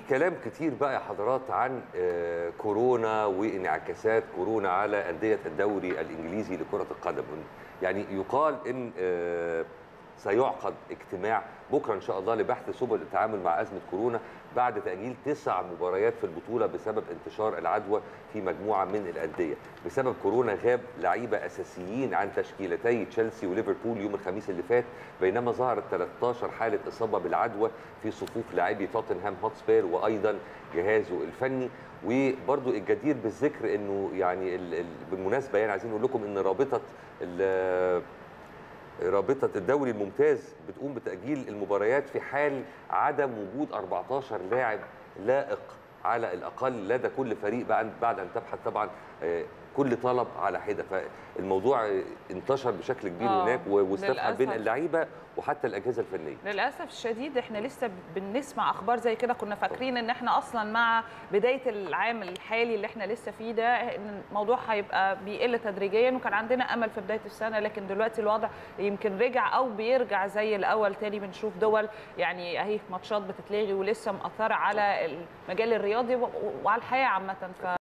كلام كتير بقى يا حضرات عن آه، كورونا وانعكاسات كورونا على أندية الدوري الإنجليزي لكرة القدم يعني يقال إن آه، سيعقد اجتماع بكرة إن شاء الله لبحث سبل التعامل مع أزمة كورونا بعد تأجيل تسع مباريات في البطولة بسبب انتشار العدوى في مجموعة من الأندية بسبب كورونا غاب لعيبة أساسيين عن تشكيلتي تشيلسي وليفربول يوم الخميس اللي فات بينما ظهرت 13 حالة إصابة بالعدوى في صفوف لاعبي توتنهام هوتسبير وأيضا جهازه الفني وبرضو الجدير بالذكر انه يعني ال- ال- بالمناسبه يعني عايزين نقول لكم ان رابطه ال- رابطه الدوري الممتاز بتقوم بتاجيل المباريات في حال عدم وجود 14 لاعب لائق على الاقل لدى كل فريق بعد بعد ان تبحث طبعا آه، كل طلب على حده فالموضوع آه، انتشر بشكل كبير آه، هناك و- واستفحل بين للأسف. اللعيبه وحتى الاجهزه الفنيه للاسف الشديد احنا لسه بنسمع اخبار زي كده كنا فاكرين ان احنا اصلا مع بدايه العام الحالي اللي احنا لسه فيه ده ان الموضوع هيبقى بيقل تدريجيا وكان عندنا امل في بدايه السنه لكن دلوقتي الوضع يمكن رجع او بيرجع زي الاول تاني بنشوف دول يعني اهي ماتشات بتتلغي ولسه مأثره على المجال الرياضي و- وعلى الحياه عامه ف